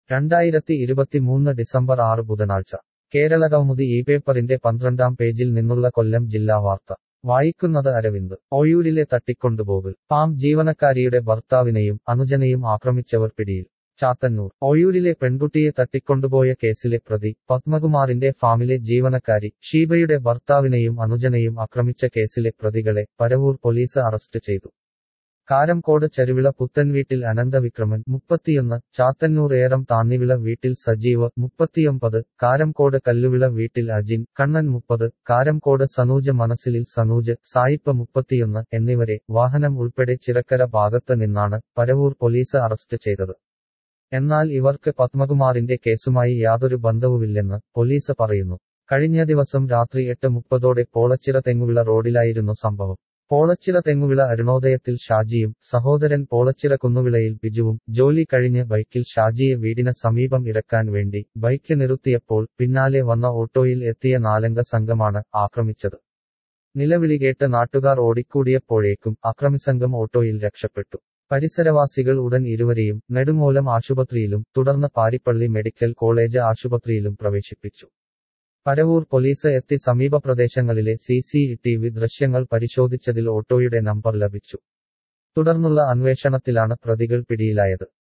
രണ്ടായിരത്തി ഇരുപത്തിമൂന്ന് ഡിസംബർ ആറ് ബുധനാഴ്ച കേരള കൗമുദി ഈ പേപ്പറിന്റെ പന്ത്രണ്ടാം പേജിൽ നിന്നുള്ള കൊല്ലം ജില്ലാ വാർത്ത വായിക്കുന്നത് അരവിന്ദ് ഒയൂരിലെ തട്ടിക്കൊണ്ടുപോകൽ പാം ജീവനക്കാരിയുടെ ഭർത്താവിനെയും അനുജനെയും ആക്രമിച്ചവർ പിടിയിൽ ചാത്തന്നൂർ ഒയൂരിലെ പെൺകുട്ടിയെ തട്ടിക്കൊണ്ടുപോയ കേസിലെ പ്രതി പത്മകുമാറിന്റെ ഫാമിലെ ജീവനക്കാരി ഷീബയുടെ ഭർത്താവിനെയും അനുജനെയും ആക്രമിച്ച കേസിലെ പ്രതികളെ പരവൂർ പോലീസ് അറസ്റ്റ് ചെയ്തു കാരംകോട് ചരുവിള പുത്തൻവീട്ടിൽ അനന്തവിക്രമൻ മുപ്പത്തിയൊന്ന് ചാത്തന്നൂർ ഏറം താന്നിവിള വീട്ടിൽ സജീവ് മുപ്പത്തിയൊമ്പത് കാരംകോട് കല്ലുവിള വീട്ടിൽ അജിൻ കണ്ണൻ മുപ്പത് കാരംകോട് സനൂജ് മനസ്സിലിൽ സനൂജ് സായിപ്പ് മുപ്പത്തിയൊന്ന് എന്നിവരെ വാഹനം ഉൾപ്പെടെ ചിറക്കര ഭാഗത്ത് നിന്നാണ് പരവൂർ പോലീസ് അറസ്റ്റ് ചെയ്തത് എന്നാൽ ഇവർക്ക് പത്മകുമാറിന്റെ കേസുമായി യാതൊരു ബന്ധവുമില്ലെന്ന് പോലീസ് പറയുന്നു കഴിഞ്ഞ ദിവസം രാത്രി എട്ട് മുപ്പതോടെ പോളച്ചിറ തെങ്ങുവിള റോഡിലായിരുന്നു സംഭവം പോളച്ചിറ തെങ്ങുവിള അരുണോദയത്തിൽ ഷാജിയും സഹോദരൻ പോളച്ചിറ കുന്നുവിളയിൽ ബിജുവും ജോലി കഴിഞ്ഞ് ബൈക്കിൽ ഷാജിയെ വീടിന് സമീപം ഇറക്കാൻ വേണ്ടി ബൈക്ക് നിർത്തിയപ്പോൾ പിന്നാലെ വന്ന ഓട്ടോയിൽ എത്തിയ നാലംഗ സംഘമാണ് ആക്രമിച്ചത് നിലവിളി കേട്ട് നാട്ടുകാർ ഓടിക്കൂടിയപ്പോഴേക്കും അക്രമിസംഘം ഓട്ടോയിൽ രക്ഷപ്പെട്ടു പരിസരവാസികൾ ഉടൻ ഇരുവരെയും നെടുങ്ങോലം ആശുപത്രിയിലും തുടർന്ന് പാരിപ്പള്ളി മെഡിക്കൽ കോളേജ് ആശുപത്രിയിലും പ്രവേശിപ്പിച്ചു പരവൂർ പോലീസ് എത്തി സമീപ പ്രദേശങ്ങളിലെ സി സി ടി വി ദൃശ്യങ്ങൾ പരിശോധിച്ചതിൽ ഓട്ടോയുടെ നമ്പർ ലഭിച്ചു തുടർന്നുള്ള അന്വേഷണത്തിലാണ് പ്രതികൾ പിടിയിലായത്